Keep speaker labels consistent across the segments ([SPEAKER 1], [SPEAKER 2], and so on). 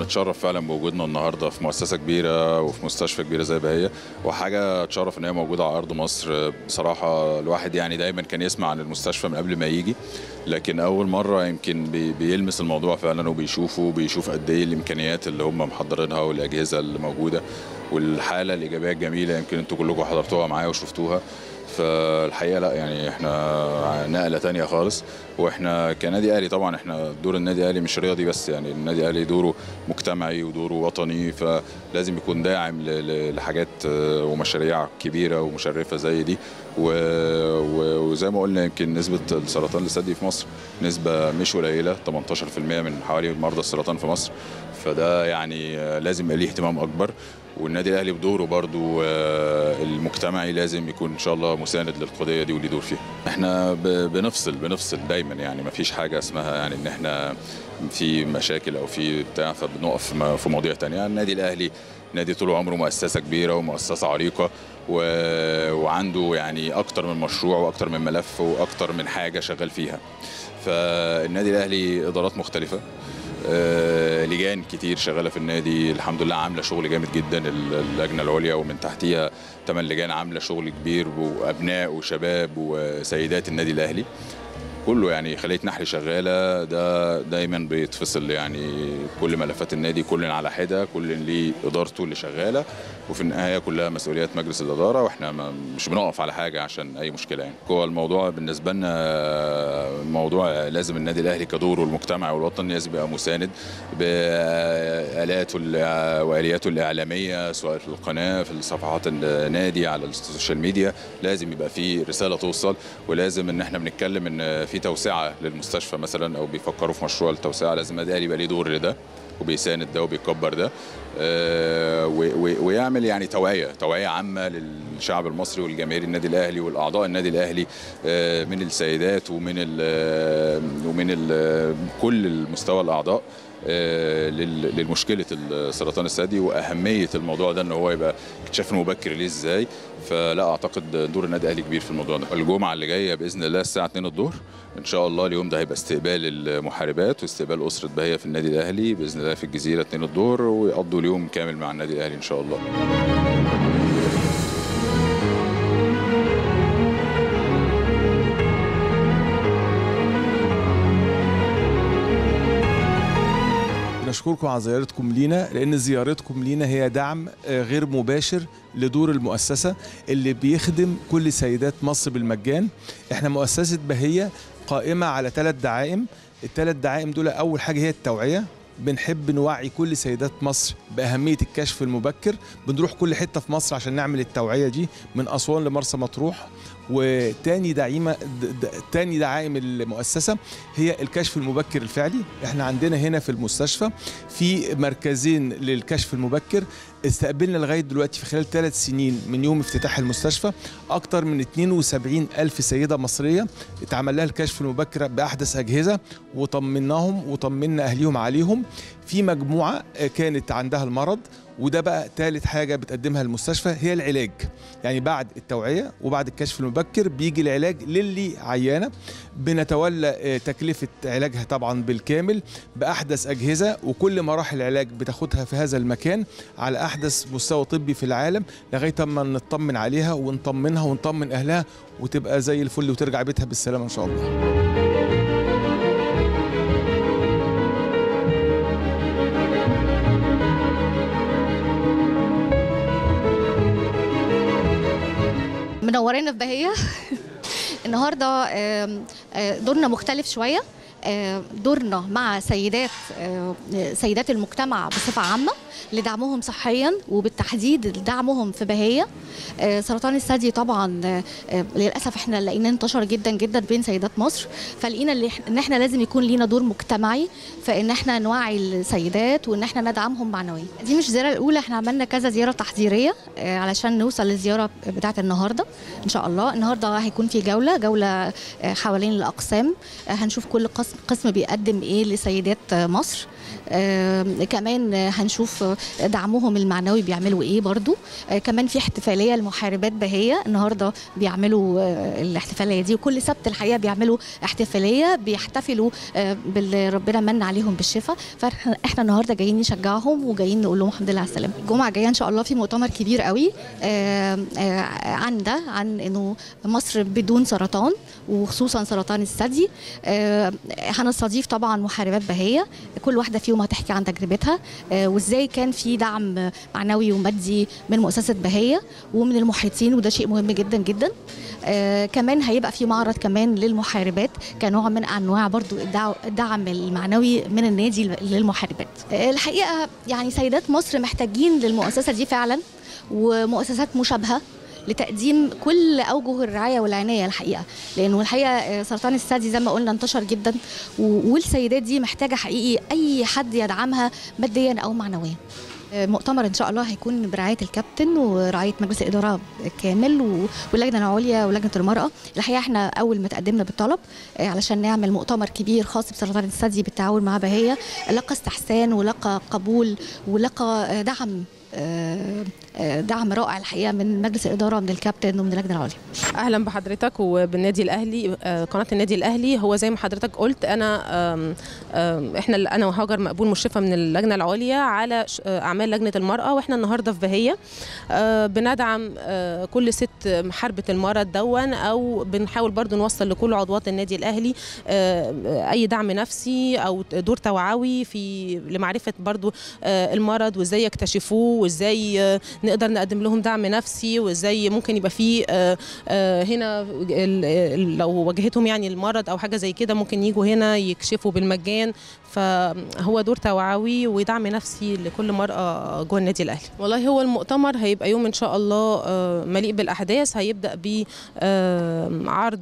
[SPEAKER 1] بنتشرف فعلا بوجودنا النهارده في مؤسسه كبيره وفي مستشفى كبيره زي بهيه وحاجه تشرف ان هي موجوده على ارض مصر بصراحه الواحد يعني دايما كان يسمع عن المستشفى من قبل ما يجي لكن اول مره يمكن بي بيلمس الموضوع فعلا وبيشوفه وبيشوف قد ايه الامكانيات اللي هم محضرينها والاجهزه اللي موجوده والحاله الايجابيه الجميله يمكن انتوا كلكم حضرتوها معايا وشفتوها فالحقيقه لا يعني احنا نقله تانية خالص واحنا كنادي اهلي طبعا احنا دور النادي الاهلي مش رياضي بس يعني النادي الاهلي دوره مجتمعي ودوره وطني فلازم يكون داعم ل- ل- لحاجات آه، ومشاريع كبيره ومشرفه زي دي و- و- وزي ما قلنا يمكن نسبه السرطان الثدي في مصر نسبه مش قليله 18% من حوالي مرضى السرطان في مصر فده يعني آه، لازم يبقى ليه اهتمام اكبر والنادي الاهلي بدوره برضو آه، المجتمعي لازم يكون ان شاء الله مساند للقضيه دي وليه دور فيها احنا ب- بنفصل بنفصل دايما يعني ما فيش حاجه اسمها يعني ان احنا في مشاكل او في بتاع فبنقف في- في مواضيع تانية النادي الاهلي نادي طول عمره مؤسسه كبيره ومؤسسه عريقه و... وعنده يعني اكتر من مشروع واكتر من ملف واكتر من حاجه شغال فيها فالنادي الاهلي ادارات مختلفه آه، لجان كتير شغاله في النادي الحمد لله عامله شغل جامد جدا اللجنه العليا ومن تحتيها ثمان لجان عامله شغل كبير وابناء وشباب وسيدات النادي الاهلي كله يعني خليه نحل شغاله ده دايما بيتفصل يعني كل ملفات النادي كل على حده كل ليه ادارته اللي شغاله وفي النهايه كلها مسؤوليات مجلس الاداره واحنا ما مش بنقف على حاجه عشان اي مشكله يعني هو الموضوع بالنسبه لنا موضوع لازم النادي الاهلي كدوره المجتمعي والوطني لازم يبقى مساند بالاته الع- والياته الاعلاميه سواء في القناه في صفحات النادي على السوشيال ميديا لازم يبقى في رساله توصل ولازم ان احنا بنتكلم ان في توسعه للمستشفى مثلا او بيفكروا في مشروع التوسعه لازم النادي الاهلي يبقى ليه دور لده وبيساند ده وبيكبر ده آه، و- و- ويعمل يعني توعيه توعيه عامه للشعب المصري والجماهير النادي الاهلي والاعضاء النادي الاهلي آه، من السيدات ومن ال ومن ال كل المستوى الاعضاء آه، لل- لمشكله السرطان الثدي واهميه الموضوع ده ان هو يبقى اكتشاف مبكر ليه ازاي فلا اعتقد دور النادي الاهلي كبير في الموضوع ده الجمعه اللي جايه باذن الله الساعه 2 الظهر ان شاء الله اليوم ده هيبقى استقبال المحاربات واستقبال اسره بهيه في النادي الاهلي باذن الله في الجزيره 2 الظهر ويقضوا اليوم كامل مع النادي الاهلي ان شاء الله
[SPEAKER 2] بنشكركم على زيارتكم لينا لان زيارتكم لينا هي دعم آه، غير مباشر لدور المؤسسه اللي بيخدم كل سيدات مصر بالمجان احنا مؤسسه بهيه قائمه على ثلاث دعائم الثلاث دعائم دول اول حاجه هي التوعيه بنحب نوعي كل سيدات مصر بأهمية الكشف المبكر بنروح كل حتة في مصر عشان نعمل التوعية دي من أسوان لمرسى مطروح وتاني دعيمة د- د- تاني دعائم المؤسسة هي الكشف المبكر الفعلي احنا عندنا هنا في المستشفى في مركزين للكشف المبكر استقبلنا لغاية دلوقتي في خلال ثلاث سنين من يوم افتتاح المستشفى أكتر من 72 ألف سيدة مصرية اتعمل لها الكشف المبكر بأحدث أجهزة وطمناهم وطمنا أهليهم عليهم في مجموعة آه، كانت عندها المرض وده بقى ثالث حاجة بتقدمها المستشفى هي العلاج يعني بعد التوعية وبعد الكشف المبكر بيجي العلاج للي عيانة بنتولى آه، تكلفة علاجها طبعا بالكامل بأحدث أجهزة وكل مراحل العلاج بتاخدها في هذا المكان على أحدث مستوى طبي في العالم لغاية ما نطمن عليها ونطمنها ونطمن أهلها وتبقى زي الفل وترجع بيتها بالسلامة إن شاء الله
[SPEAKER 3] منورينا في بهية النهارده آم، آه، دورنا مختلف شويه آه، دورنا مع سيدات آه، سيدات المجتمع بصفه عامه لدعمهم صحيا وبالتحديد دعمهم في بهيه آه، سرطان الثدي طبعا آه، آه، للاسف احنا لقيناه انتشر جدا جدا بين سيدات مصر فلقينا اللي إح- ان احنا لازم يكون لينا دور مجتمعي في ان احنا نوعي السيدات وان احنا ندعمهم معنويا دي مش الزياره الاولى احنا عملنا كذا زياره تحضيريه آه، علشان نوصل للزياره بتاعه النهارده ان شاء الله النهارده هيكون في جوله جوله آه، حوالين الاقسام آه، هنشوف كل قسم قسم بيقدم ايه لسيدات آه، مصر آه، كمان هنشوف دعمهم المعنوي بيعملوا ايه برضو آه، كمان في احتفاليه لمحاربات بهيه النهارده بيعملوا آه، الاحتفاليه دي وكل سبت الحقيقه بيعملوا احتفاليه بيحتفلوا آه، باللي ربنا من عليهم بالشفاء فاحنا النهارده جايين نشجعهم وجايين نقول لهم الحمد لله على السلامه الجمعه الجايه ان شاء الله في مؤتمر كبير قوي آه، آه، عن ده عن انه مصر بدون سرطان وخصوصا سرطان الثدي آه، هنستضيف طبعا محاربات بهيه كل واحده فيهم هتحكي عن تجربتها آه، وازاي كان في دعم معنوي ومادي من مؤسسه بهيه ومن المحيطين وده شيء مهم جدا جدا آه، كمان هيبقى في معرض كمان للمحاربات كنوع من انواع برضو الدع- الدعم المعنوي من النادي للمحاربات آه، الحقيقه يعني سيدات مصر محتاجين للمؤسسه دي فعلا ومؤسسات مشابهه لتقديم كل اوجه الرعايه والعنايه الحقيقه لانه الحقيقه آه، سرطان الثدي زي ما قلنا انتشر جدا و- والسيدات دي محتاجه حقيقي اي حد يدعمها ماديا او معنويا آه، مؤتمر ان شاء الله هيكون برعايه الكابتن ورعايه مجلس الاداره كامل و- واللجنه العليا ولجنه المراه الحقيقه احنا اول ما تقدمنا بالطلب آه، علشان نعمل مؤتمر كبير خاص بسرطان الثدي بالتعاون مع بهيه لقى استحسان ولقى قبول ولقى آه، دعم آه، آه، دعم رائع الحقيقه من مجلس الاداره ومن الكابتن ومن اللجنه العليا
[SPEAKER 4] اهلا بحضرتك وبالنادي الاهلي آه، قناه النادي الاهلي هو زي ما حضرتك قلت انا آم، آم، احنا انا وهاجر مقبول مشرفه من اللجنه العليا على ش- آه، اعمال لجنه المراه واحنا النهارده في بهيه آه، بندعم آه، كل ست محاربه المرض دون او بنحاول برضو نوصل لكل عضوات النادي الاهلي آه، اي دعم نفسي او دور توعوي في لمعرفه برضو آه، المرض وازاي يكتشفوه وازاي آه، نقدر نقدم لهم دعم نفسي وازاي ممكن يبقى فيه آه، آه، هنا ال- ال- لو واجهتهم يعني المرض او حاجه زي كده ممكن يجوا هنا يكشفوا بالمجان فهو دور توعوي ودعم نفسي لكل مرأة جوه النادي الأهلي والله هو المؤتمر هيبقى يوم إن شاء الله آه، مليء بالأحداث هيبدأ بعرض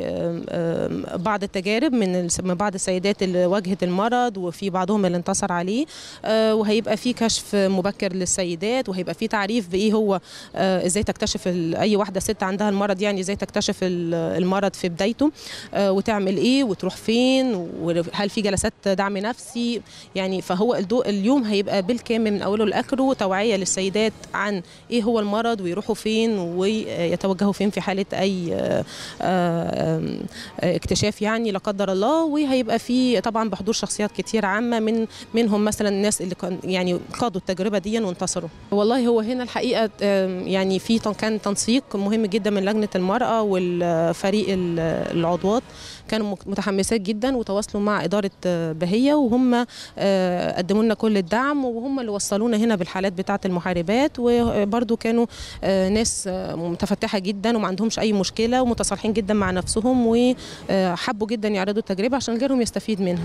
[SPEAKER 4] لبعض التجارب من الس- من بعض السيدات اللي واجهت المرض وفي بعضهم اللي انتصر عليه آه، وهيبقى في كشف مبكر للسيدات وهيبقى في تعريف بإيه هو آه، ازاي تكتشف ال- اي واحده ست عندها المرض يعني ازاي تكتشف ال- المرض في بدايته آه، وتعمل ايه وتروح فين وهل في جلسات دعم نفسي يعني فهو الدو اليوم هيبقى بالكامل من اوله لاخره توعيه للسيدات عن ايه هو المرض ويروحوا فين ويتوجهوا فين في حاله اي آه، آه، آه، اكتشاف يعني لا قدر الله وهيبقى في طبعا بحضور شخصيات كتير عامه من منهم مثلا الناس اللي كان يعني قادوا التجربه دي وانتصروا والله هو هنا الحقيقه آم، يعني في تن- كان تنسيق مهم جدا من لجنه المراه والفريق ال- العضوات كانوا مك- متحمسات جدا وتواصلوا مع اداره آه، بهيه وهم آه، قدموا لنا كل الدعم وهم اللي وصلونا هنا بالحالات بتاعه المحاربات وبرضو كانوا آه، ناس آه، متفتحه جدا وما عندهمش اي مشكله ومتصالحين جدا مع نفسهم وحبوا جدا يعرضوا التجربه عشان غيرهم يستفيد منها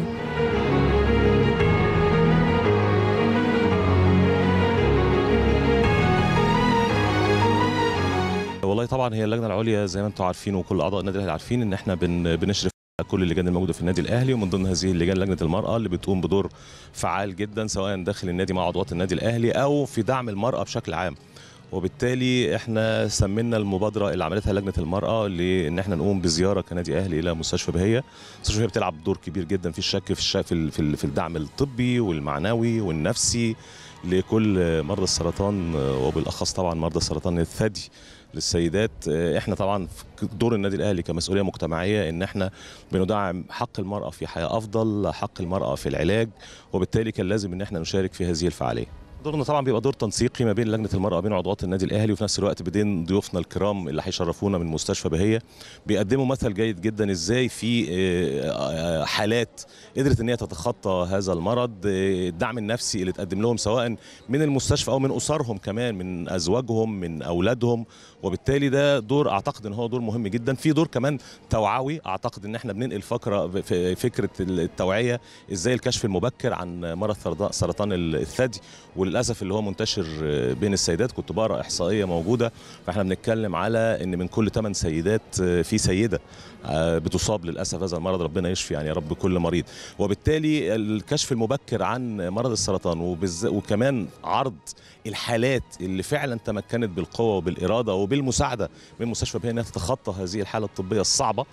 [SPEAKER 5] والله طبعا هي اللجنه العليا زي ما انتم عارفين وكل اعضاء النادي الاهلي عارفين ان احنا بن بنشرف على كل اللجان الموجوده في النادي الاهلي ومن ضمن هذه اللجان لجنه المراه اللي بتقوم بدور فعال جدا سواء داخل النادي مع عضوات النادي الاهلي او في دعم المراه بشكل عام وبالتالي احنا سمينا المبادره اللي عملتها لجنه المراه لان احنا نقوم بزياره كنادي اهلي الى مستشفى بهيه مستشفى بهيه بتلعب دور كبير جدا في الشك في الشك في, ال- في, ال- في الدعم الطبي والمعنوي والنفسي لكل مرضى السرطان وبالاخص طبعا مرضى السرطان الثدي للسيدات احنا طبعا في دور النادي الاهلي كمسؤوليه مجتمعيه ان احنا بندعم حق المراه في حياه افضل حق المراه في العلاج وبالتالي كان لازم ان احنا نشارك في هذه الفعاليه دورنا طبعا بيبقى دور تنسيقي ما بين لجنه المراه وبين عضوات النادي الاهلي وفي نفس الوقت بين ضيوفنا الكرام اللي هيشرفونا من مستشفى بهيه بيقدموا مثل جيد جدا ازاي في آه، آه، حالات قدرت ان هي تتخطى هذا المرض آه، الدعم النفسي اللي تقدم لهم سواء من المستشفى او من اسرهم كمان من ازواجهم من اولادهم وبالتالي ده دور اعتقد ان هو دور مهم جدا في دور كمان توعوي اعتقد ان احنا بننقل فقره في فكره التوعيه ازاي الكشف المبكر عن مرض سرطان- سرطان الثدي وللاسف اللي هو منتشر بين السيدات كنت بقرا احصائيه موجوده فاحنا بنتكلم على ان من كل 8 سيدات في سيده بتصاب للاسف هذا المرض ربنا يشفي يعني يا رب كل مريض وبالتالي الكشف المبكر عن مرض السرطان وبالز... وكمان عرض الحالات اللي فعلا تمكنت بالقوه وبالاراده وبالمساعده من مستشفى بهي انها تتخطى هذه الحاله الطبيه الصعبه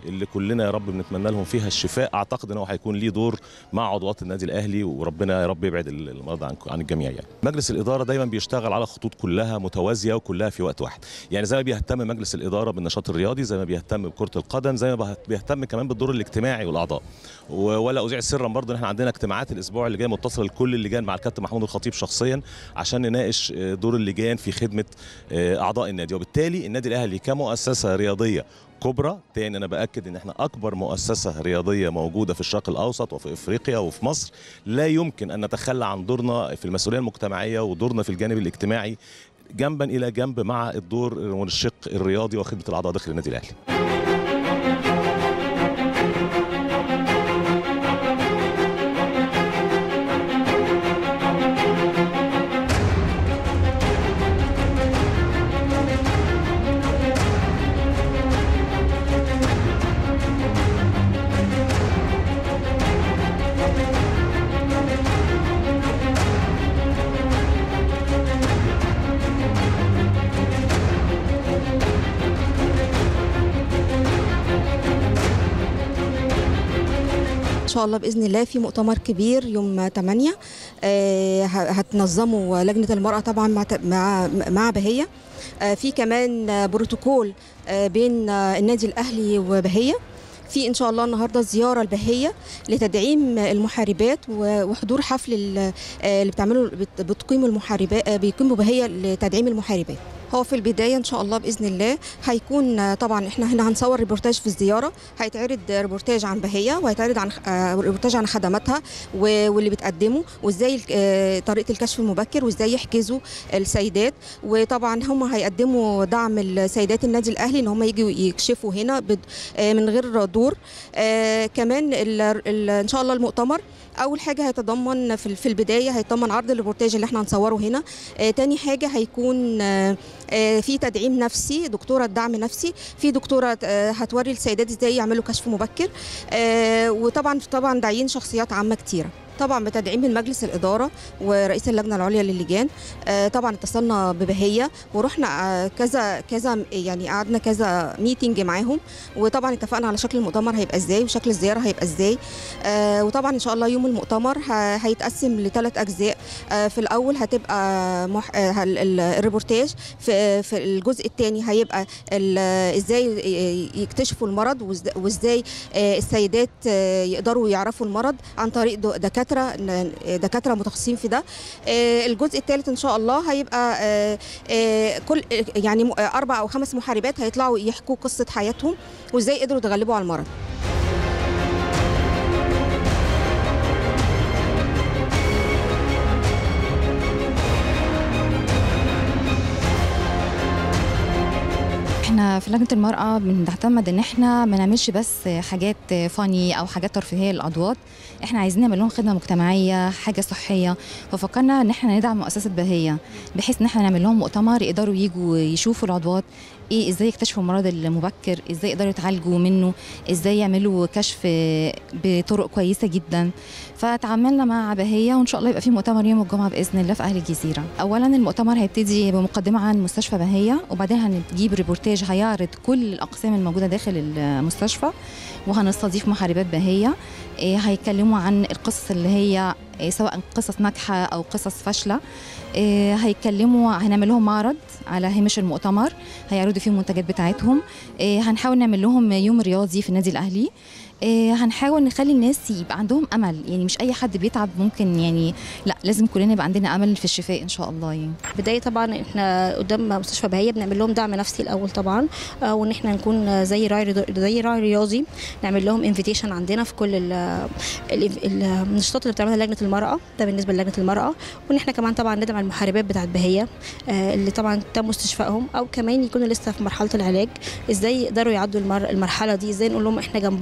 [SPEAKER 5] اللي كلنا يا رب بنتمنى لهم فيها الشفاء اعتقد ان هو هيكون ليه دور مع عضوات النادي الاهلي وربنا يا رب يبعد المرض عن عن الجميع يعني مجلس الاداره دايما بيشتغل على خطوط كلها متوازيه وكلها في وقت واحد يعني زي ما بيهتم مجلس الاداره بالنشاط الرياضي زي ما بيهتم بكره القدم زي ما بيهتم كمان بالدور الاجتماعي والاعضاء ولا اذيع سرا برضه ان احنا عندنا اجتماعات الاسبوع اللي جاي متصله لكل اللجان مع الكابتن محمود الخطيب شخصيا عشان نناقش دور اللجان في خدمه اعضاء النادي وبالتالي النادي الاهلي كمؤسسه رياضيه كبرى تاني انا باكد ان احنا اكبر مؤسسه رياضيه موجوده في الشرق الاوسط وفي افريقيا وفي مصر لا يمكن ان نتخلى عن دورنا في المسؤوليه المجتمعيه ودورنا في الجانب الاجتماعي جنبا الى جنب مع الدور والشق الرياضي وخدمه الاعضاء داخل النادي الاهلي
[SPEAKER 6] ان شاء الله باذن الله في مؤتمر كبير يوم 8 آه هتنظمه لجنه المراه طبعا مع مع مع بهيه آه في كمان بروتوكول آه بين النادي الاهلي وبهيه في ان شاء الله النهارده زياره البهيه لتدعيم المحاربات وحضور حفل اللي بتعمله بتقيم المحاربات بيقيموا بهيه لتدعيم المحاربات هو في البداية إن شاء الله بإذن الله هيكون طبعا إحنا هنا هنصور ريبورتاج في الزيارة هيتعرض ريبورتاج عن بهية وهيتعرض عن ريبورتاج عن خدماتها واللي بتقدمه وإزاي طريقة الكشف المبكر وإزاي يحجزوا السيدات وطبعا هم هيقدموا دعم السيدات النادي الأهلي إن هم يجوا يكشفوا هنا من غير دور كمان إن شاء الله المؤتمر اول حاجه هيتضمن في البدايه هيتضمن عرض الريبورتاج اللي احنا هنصوره هنا آه تاني حاجه هيكون آه آه في تدعيم نفسي دكتوره دعم نفسي في دكتوره آه هتوري السيدات ازاي يعملوا كشف مبكر آه وطبعا طبعا داعيين شخصيات عامه كتيره طبعا بتدعيم من مجلس الاداره ورئيس اللجنه العليا للجان آه طبعا اتصلنا ببهيه ورحنا آه كذا كذا يعني قعدنا كذا ميتنج معاهم وطبعا اتفقنا على شكل المؤتمر هيبقى ازاي وشكل الزياره هيبقى ازاي آه وطبعا ان شاء الله يوم المؤتمر هيتقسم لثلاث اجزاء في الاول هتبقى مح... الريبورتاج في, في الجزء الثاني هيبقى ازاي يكتشفوا المرض وازاي السيدات يقدروا يعرفوا المرض عن طريق دكاتره دكاتره دكاتره متخصصين في ده الجزء الثالث ان شاء الله هيبقى كل يعني اربع او خمس محاربات هيطلعوا يحكوا قصه حياتهم وازاي قدروا يتغلبوا على المرض
[SPEAKER 7] احنا في لجنه المراه بنعتمد ان احنا ما نعملش بس حاجات فاني او حاجات ترفيهيه للعضوات احنا عايزين نعمل لهم خدمه مجتمعيه حاجه صحيه ففكرنا ان احنا ندعم مؤسسه بهيه بحيث ان احنا نعمل لهم مؤتمر يقدروا يجوا يشوفوا العضوات ايه ازاي يكتشفوا المرض المبكر ازاي يقدروا يتعالجوا منه ازاي يعملوا كشف بطرق كويسه جدا فتعاملنا مع بهيه وان شاء الله يبقى في مؤتمر يوم الجمعه باذن الله في اهل الجزيره اولا المؤتمر هيبتدي بمقدمه عن مستشفى بهيه وبعدين هنجيب ريبورتاج هيعرض كل الاقسام الموجوده داخل المستشفى وهنستضيف محاربات بهيه هيتكلموا عن القصص اللي هي سواء قصص ناجحه او قصص فاشله هيتكلموا هنعمل لهم معرض على هامش المؤتمر هيعرضوا فيه المنتجات بتاعتهم هنحاول نعمل لهم يوم رياضي في النادي الاهلي هنحاول نخلي الناس يبقى عندهم امل يعني مش اي حد بيتعب ممكن يعني لا لازم كلنا يبقى عندنا امل في الشفاء ان شاء الله يعني
[SPEAKER 8] بدايه طبعا احنا قدام مستشفى بهيه بنعمل لهم دعم نفسي الاول طبعا وان احنا نكون زي راعي زي راعي رياضي نعمل لهم انفيتيشن عندنا في كل النشاطات اللي بتعملها لجنه المراه ده بالنسبه للجنه المراه وان احنا كمان طبعا ندعم المحاربات بتاعت بهيه اللي طبعا تم استشفائهم او كمان يكونوا لسه في مرحله العلاج ازاي يقدروا يعدوا المرحله دي ازاي نقول لهم احنا جنبكم لسه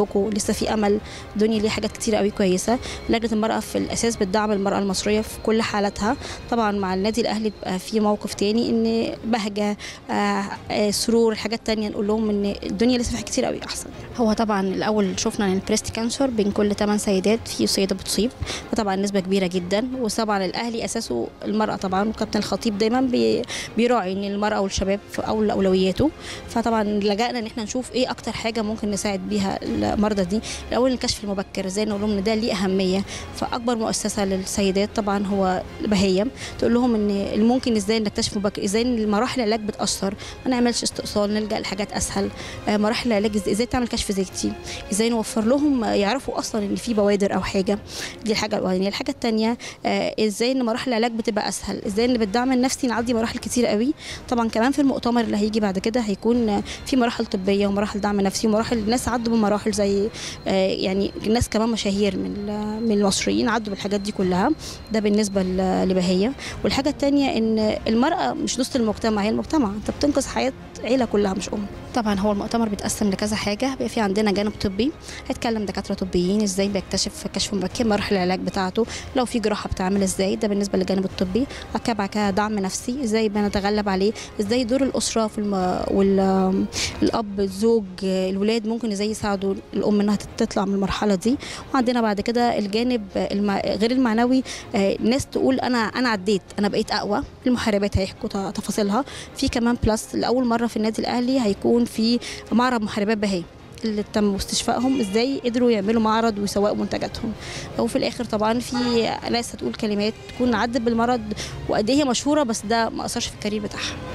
[SPEAKER 8] لسه في امل الدنيا ليه حاجات كتير قوي كويسه لجنه المراه في الاساس بتدعم المراه المصريه في كل حالاتها طبعا مع النادي الاهلي بيبقى في موقف تاني ان بهجه آه، آه، سرور حاجات تانية نقول لهم ان الدنيا لسه في حاجات كتير قوي احسن هو طبعا الاول شفنا ان البريست كانسر بين كل 8 سيدات في سيده بتصيب فطبعا نسبه كبيره جدا وطبعا الاهلي اساسه المراه طبعا وكابتن الخطيب دايما بي بيراعي ان المراه والشباب في اول اولوياته فطبعا لجأنا ان احنا نشوف ايه اكتر حاجه ممكن نساعد بيها المرضى دي الاول الكشف المبكر ازاي نقول لهم ان ده ليه اهميه فاكبر مؤسسه للسيدات طبعا هو بهيم تقول لهم ان الممكن ازاي نكتشف مبكر ازاي إن مراحل العلاج بتاثر ما نعملش استئصال نلجا لحاجات اسهل آه، مراحل العلاج إز- ازاي تعمل كشف زيتي ازاي نوفر لهم آه، يعرفوا اصلا ان في بوادر او حاجه دي الحاجه الاولانيه الحاجه الثانيه ازاي ان مراحل العلاج بتبقى اسهل ازاي ان بالدعم النفسي نعدي مراحل كتير قوي طبعا كمان في المؤتمر اللي هيجي بعد كده هيكون آه، في مراحل طبيه ومراحل دعم نفسي ومراحل الناس عدوا بمراحل زي آه، يعني الناس كمان مشاهير من ال- من المصريين عدوا بالحاجات دي كلها ده بالنسبه ل- لبهيه والحاجه الثانيه ان المراه مش نص المجتمع هي المجتمع انت بتنقذ حياه عيله كلها مش ام طبعا هو المؤتمر بيتقسم لكذا حاجه بيبقى في عندنا جانب طبي هيتكلم دكاتره طبيين ازاي بيكتشف كشف مبكر مراحل العلاج بتاعته لو في جراحه بتعمل ازاي ده بالنسبه للجانب الطبي بعد كده دعم نفسي ازاي بنتغلب عليه ازاي دور الاسره في الم... والاب الزوج الولاد ممكن ازاي يساعدوا الام انها تطلع من المرحله دي وعندنا بعد كده الجانب الم... غير المعنوي آه، ناس تقول انا انا عديت انا بقيت اقوى المحاربات هيحكوا ت- تفاصيلها في كمان بلس لاول مره في النادي الاهلي هيكون في معرض محاربات بهيه اللي تم استشفائهم ازاي قدروا يعملوا معرض ويسوقوا منتجاتهم وفي الاخر طبعا في ناس هتقول كلمات تكون عدت بالمرض وقد ايه هي مشهوره بس ده ما اثرش في الكارير بتاعها